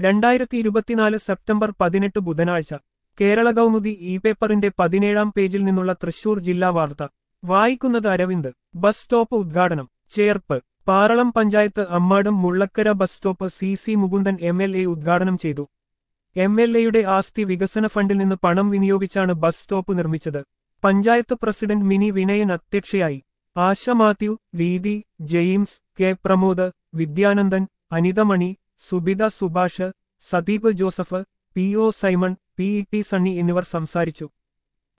രണ്ടായിരത്തി ഇരുപത്തിനാല് സെപ്റ്റംബർ പതിനെട്ട് ബുധനാഴ്ച കേരള കൗമുദി ഇ പേപ്പറിന്റെ പതിനേഴാം പേജിൽ നിന്നുള്ള തൃശൂർ ജില്ലാ വാർത്ത വായിക്കുന്നത് അരവിന്ദ് ബസ് സ്റ്റോപ്പ് ഉദ്ഘാടനം ചേർപ്പ് പാറളം പഞ്ചായത്ത് അമ്മാടും Mullakkara bus stop C C Mukundan M L A ഉദ്ഘാടനം ചെയ്തു എം എൽ എയുടെ ആസ്തി വികസന ഫണ്ടിൽ നിന്ന് പണം വിനിയോഗിച്ചാണ് ബസ് സ്റ്റോപ്പ് നിർമ്മിച്ചത് പഞ്ചായത്ത് പ്രസിഡന്റ് മിനി വിനയൻ അധ്യക്ഷയായി Asha Mathew Reethi James K Pramod Vidyanandan Anithamani Subitha Subhash Sadeep Joseph P O Simon P E T Sunny എന്നിവർ സംസാരിച്ചു